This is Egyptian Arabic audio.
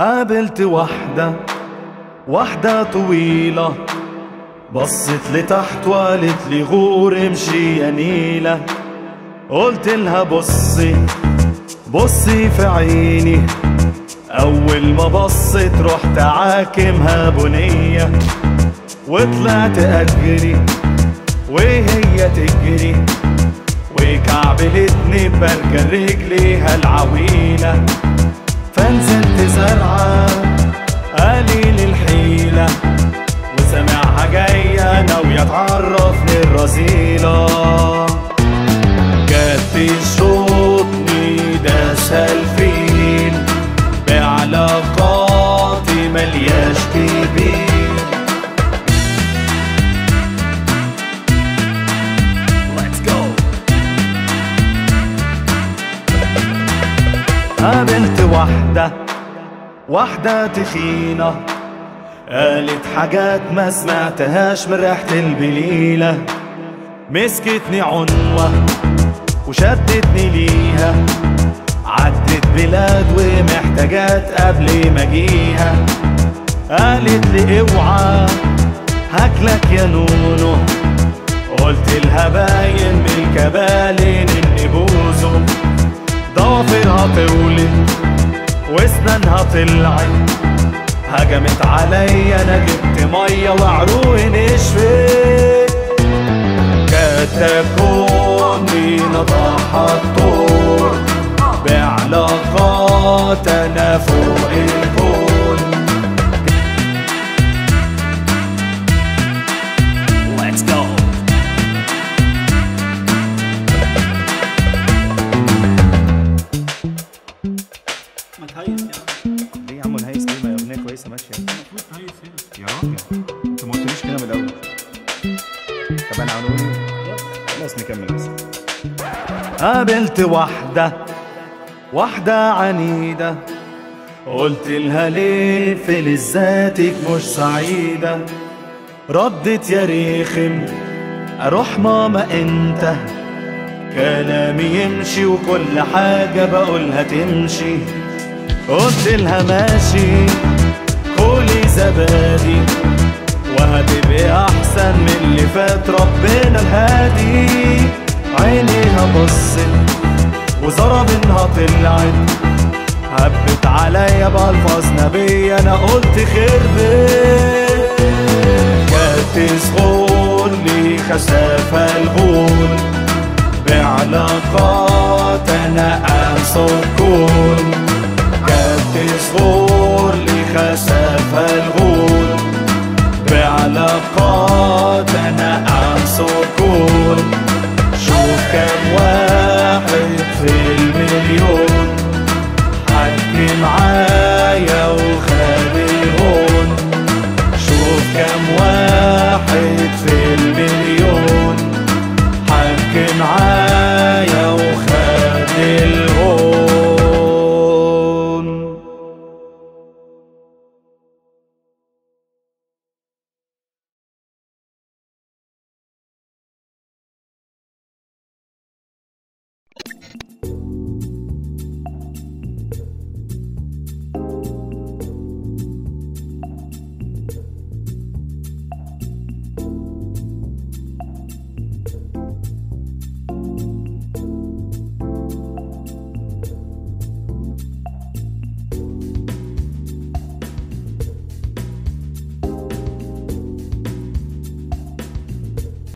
قابلت وحدة وحدة طويلة بصت لتحت وقالت لي غور امشي يا نيلة قلت لها بصي بصي في عيني أول ما بصت رحت عاكمها بنية وطلعت أجري وهي تجري وكعبلتني بركة رجليها العويلة فنزلت زرعة قليل الحيلة وسامعها جاية ناوية تعرفني الرذيلة جت تشوطني داسها الفيل بعلاقاتي ملياش كبير Let's go قابلت واحدة واحدة تخينة قالت حاجات ما سمعتهاش من ريحة البليلة مسكتني عنوة وشدتني ليها عدت بلاد ومحتاجات قبل ما اجيها قالت لي اوعى هاكلك يا نونو قلت لها باين من الكبالين اني بوزو ضوافرها طولت واسنانها طلعت هجمت عليا انا جبت ميه وعروقي نشفت كتكوني نطاح الطور بعلاقات انا فوق الكون Let's go ما تهيس يعني ليه يا عم الهيس ليه ما هي اغنيه كويسه ماشيه المفروض تهيس هنا يا راجل انت ما قلتليش كده من الاول طب انا عنوني خلاص نكمل بس قابلت واحدة واحدة عنيدة قلت لها ليه في لذاتك مش سعيدة ردت يا ريخم اروح ماما انت كلامي يمشي وكل حاجة بقولها تمشي قلت لها ماشي كلي زبادي وهتبقي احسن من اللي فات ربنا الهادي عينيها بصت وزربنها طلعت هبت عليا بألفاظ نبية انا قلت خير بيت كانت صغور لي خسافة الغول بعلاقات انا انسى الكون كانت صغور